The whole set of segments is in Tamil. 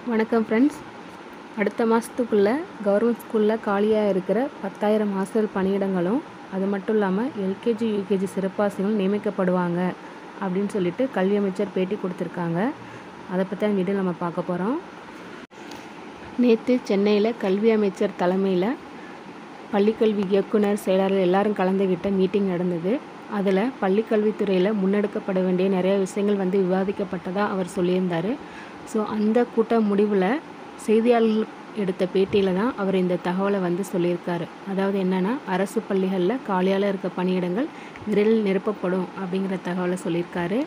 வணக்கம் ஃப்ரெண்ட்ஸ் அடுத்த மாதத்துக்குள்ளே கவர்மெண்ட் ஸ்கூலில் காலியாக இருக்கிற பத்தாயிரம் ஹாஸ்டல் பணியிடங்களும் அது மட்டும் இல்லாமல் எல்கேஜி யூகேஜி சிறப்பாசிரியர்கள் நியமிக்கப்படுவாங்க அப்படின்னு சொல்லிட்டு கல்வி அமைச்சர் பேட்டி கொடுத்துருக்காங்க அதை பற்றி அந்த வீடியோ நம்ம பார்க்க போகிறோம் நேற்று சென்னையில் கல்வி அமைச்சர் தலைமையில் பள்ளிக்கல்வி இயக்குனர் செயலாளர் எல்லாரும் கலந்துக்கிட்ட மீட்டிங் நடந்தது அதில் பள்ளிக்கல்வித்துறையில் முன்னெடுக்கப்பட வேண்டிய நிறைய விஷயங்கள் வந்து விவாதிக்கப்பட்டதாக அவர் சொல்லியிருந்தார் ஸோ அந்த கூட்ட முடிவில் செய்தியாளர்கள் எடுத்த பேட்டியில் தான் அவர் இந்த தகவலை வந்து சொல்லியிருக்காரு அதாவது என்னென்னா அரசு பள்ளிகளில் காலியாக இருக்க பணியிடங்கள் விரைவில் நிரப்பப்படும் அப்படிங்கிற தகவலை சொல்லியிருக்காரு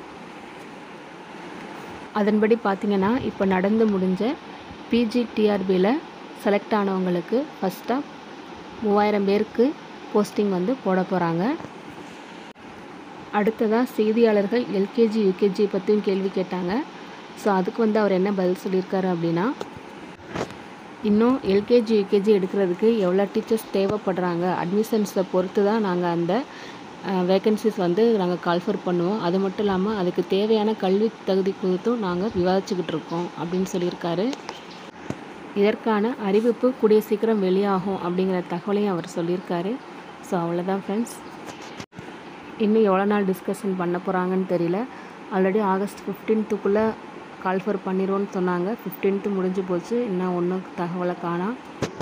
அதன்படி பார்த்திங்கன்னா இப்போ நடந்து முடிஞ்ச பிஜிடிஆர்பியில் செலக்ட் ஆனவங்களுக்கு ஃபஸ்ட்டாக மூவாயிரம் பேருக்கு போஸ்டிங் வந்து போட போகிறாங்க அடுத்ததாக செய்தியாளர்கள் எல்கேஜி யூகேஜி பற்றியும் கேள்வி கேட்டாங்க ஸோ அதுக்கு வந்து அவர் என்ன பதில் சொல்லியிருக்காரு அப்படின்னா இன்னும் எல்கேஜி யூகேஜி எடுக்கிறதுக்கு எவ்வளோ டீச்சர்ஸ் தேவைப்படுறாங்க அட்மிஷன்ஸை பொறுத்து தான் நாங்கள் அந்த வேக்கன்சிஸ் வந்து நாங்கள் கால்ஃபர் பண்ணுவோம் அது மட்டும் இல்லாமல் அதுக்கு தேவையான கல்வி தகுதி குறித்தும் நாங்கள் விவாதிச்சுக்கிட்டு இருக்கோம் அப்படின்னு சொல்லியிருக்காரு இதற்கான அறிவிப்பு கூடிய சீக்கிரம் வெளியாகும் அப்படிங்கிற தகவலையும் அவர் சொல்லியிருக்காரு ஸோ அவ்வளோதான் ஃப்ரெண்ட்ஸ் இன்னும் எவ்வளோ நாள் டிஸ்கஷன் பண்ண போகிறாங்கன்னு தெரியல ஆல்ரெடி ஆகஸ்ட் ஃபிஃப்டீன்த்துக்குள்ளே கால்ஃபர் பண்ணிடுவோன்னு சொன்னாங்க ஃபிஃப்டீன்த்து முடிஞ்சு போச்சு இன்னும் ஒன்றும் தகவலை காணாம்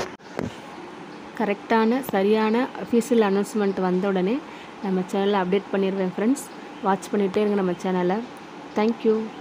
கரெக்டான சரியான அஃபீஷியல் அனௌன்ஸ்மெண்ட் வந்த உடனே நம்ம சேனலை அப்டேட் பண்ணிடுவேன் ஃப்ரெண்ட்ஸ் வாட்ச் பண்ணிகிட்டே இருங்க நம்ம சேனலை தேங்க்யூ